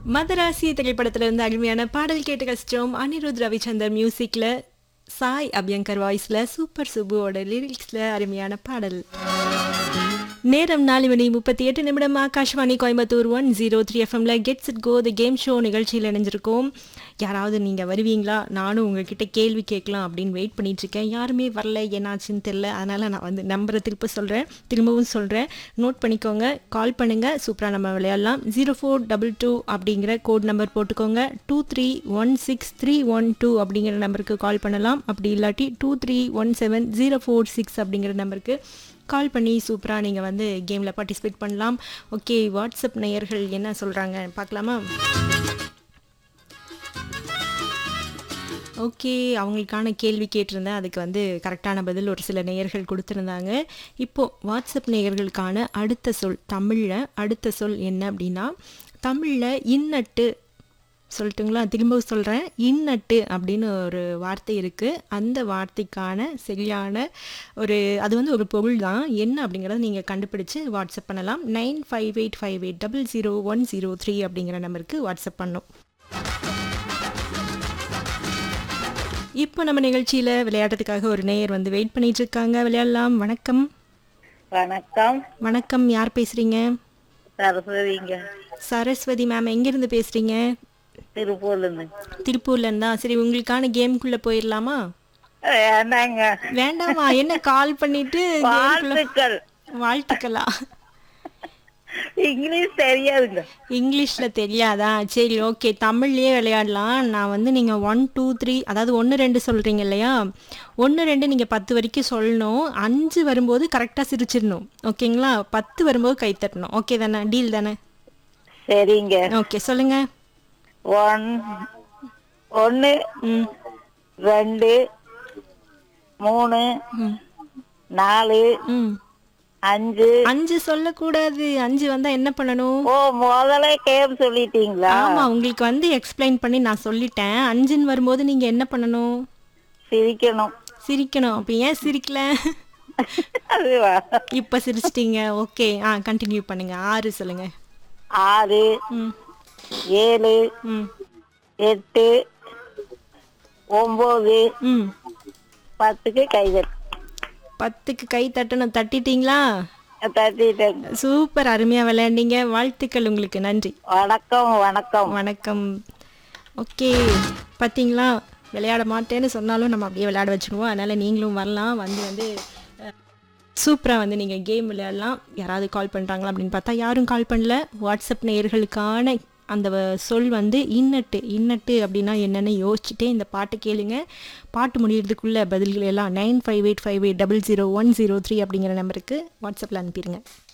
மதராசி திரைப்படத்துல இருந்து அருமையான பாடல் கேட்டு கஷ்டம் அனிருத் ரவிச்சந்தர் மியூசிக்ல சாய் அபியங்கர் வாய்ஸ்ல சூப்பர் சுபுவோட லிரிக்ஸ்ல அருமையான பாடல் நேரம் நாலு மணி முப்பத்தி எட்டு நிமிடம் Akashvani Coimbatore one zero three எஃப்எம்ல get set go the game show நிகழ்ச்சியில் இணைஞ்சிருக்கோம் யாராவது நீங்கள் வருவீங்களா நானும் உங்ககிட்ட கேள்வி கேட்கலாம் அப்படின்னு வெயிட் பண்ணிட்டு இருக்கேன் யாருமே வரல என்னாச்சுன்னு தெரில அதனால் நான் வந்து நம்பரை திருப்ப சொல்கிறேன் திரும்பவும் சொல்கிறேன் நோட் பண்ணிக்கோங்க கால் பண்ணுங்கள் சூப்பராக நம்ம விளையாடலாம் ஜீரோ ஃபோர் டபுள் டூ அப்படிங்கிற கோட் நம்பர் போட்டுக்கோங்க two three one six three one two அப்படிங்கிற நம்பருக்கு கால் பண்ணலாம் அப்படி இல்லாட்டி two three one seven zero four six அப்படிங்கிற நம்பருக்கு கால் பண்ணி சூப்பராக நீங்கள் வந்து கேமில் பார்ட்டிசிபேட் பண்ணலாம் ஓகே வாட்ஸ்அப் நேயர்கள் என்ன சொல்கிறாங்க பார்க்கலாமா ஓகே அவங்களுக்கான கேள்வி கேட்டிருந்தேன் அதுக்கு வந்து கரெக்டான பதில் ஒரு சில நேயர்கள் கொடுத்துருந்தாங்க இப்போது வாட்ஸ்அப் நேயர்களுக்கான அடுத்த சொல் தமிழில் அடுத்த சொல் என்ன அப்படின்னா தமிழில் இன்னட்டு சொல்லட்டுங்களா திரும்ப சொல்கிறேன் இன்னட்டு அப்படின்னு ஒரு வார்த்தை இருக்குது அந்த வார்த்தைக்கான சரியான ஒரு அது வந்து ஒரு பொருள் தான் என்ன அப்படிங்கிறத நீங்கள் கண்டுபிடிச்சு வாட்ஸ்அப் பண்ணலாம் nine five eight five eight double zero one zero three அப்படிங்கிற நம்பருக்கு வாட்ஸ்அப் பண்ணும் இப்போ நம்ம நிகழ்ச்சியில் விளையாடுறதுக்காக ஒரு நேயர் வந்து வெயிட் பண்ணிட்டு இருக்காங்க விளையாடலாம் வணக்கம் வணக்கம் வணக்கம் யார் பேசுகிறீங்க சரஸ்வதிங்க சரஸ்வதி மேம் எங்கேருந்து பேசுகிறீங்க திருப்பூர்ல இருந்து திருப்பூர்ல இருந்தா சரி உங்களுக்கான கேம்குள்ள போயிடலாமா வேண்டாங்க வேண்டாமா என்ன கால் பண்ணிட்டு கேம்குள்ள வாழ்த்துக்கள் வாழ்த்துக்களா இங்கிலீஷ் தெரியாதுங்க இங்கிலீஷ்ல தெரியாதா சரி ஓகே தமிழ்லயே விளையாடலாம் நான் வந்து நீங்க ஒன் டூ த்ரீ அதாவது ஒன்று ரெண்டு சொல்றீங்க இல்லையா ஒன்று ரெண்டு நீங்க பத்து வரைக்கும் சொல்லணும் அஞ்சு வரும்போது கரெக்டாக சிரிச்சிடணும் ஓகேங்களா பத்து வரும்போது கை தட்டணும் ஓகே தானே டீல் தானே சரிங்க ஓகே சொல்லுங்க ஒன் ஒன்னு ம் ரெண்டு மூணு ம் நாலு ம் அஞ்சு அஞ்சு சொல்லக்கூடாது அஞ்சு வந்தா என்ன பண்ணணும் ஓ முதல்ல கேம் சொல்லிட்டீங்களா ஆமா உங்களுக்கு வந்து எக்ஸ்பிளைன் பண்ணி நான் சொல்லிட்டேன் அஞ்சுன்னு வரும்போது நீங்க என்ன பண்ணணும் சிரிக்கணும் சிரிக்கணும் அப்ப ஏன் சிரிக்கல அதுவா இப்ப சிரிச்சிட்டீங்க ஓகே ஆ கண்டினியூ பண்ணுங்க ஆறு சொல்லுங்க ஆறு ம் ஏழு ம் எட்டு ஒன்பது ம் பத்துக்கு கைதல் பத்துக்கு கை தட்டணும் தட்டிட்டீங்களா தட்டிட்டேன் சூப்பர் அருமையா விளையாண்டீங்க வாழ்த்துக்கள் உங்களுக்கு நன்றி வணக்கம் வணக்கம் வணக்கம் ஓகே பார்த்தீங்களா விளையாட மாட்டேன்னு சொன்னாலும் நம்ம அப்படியே விளையாட வச்சுருவோம் அதனால் நீங்களும் வரலாம் வந்து வந்து சூப்பராக வந்து நீங்கள் கேம் விளையாடலாம் யாராவது கால் பண்ணுறாங்களா அப்படின்னு பார்த்தா யாரும் கால் பண்ணல வாட்ஸ்அப் நேயர்களுக்கான அந்த வ- சொல் வந்து இன்னட்டு இன்னட்டு அப்படின்னா என்னென்னு யோசிச்சுட்டே இந்த பாட்டை கேளுங்க பாட்டு முடியறதுக்குள்ள பதில்கள் எல்லாம் nine five eight five eight double zero one zero three அப்படிங்கிற நம்பருக்கு வாட்ஸ்அப்பில் அனுப்பிடுங்க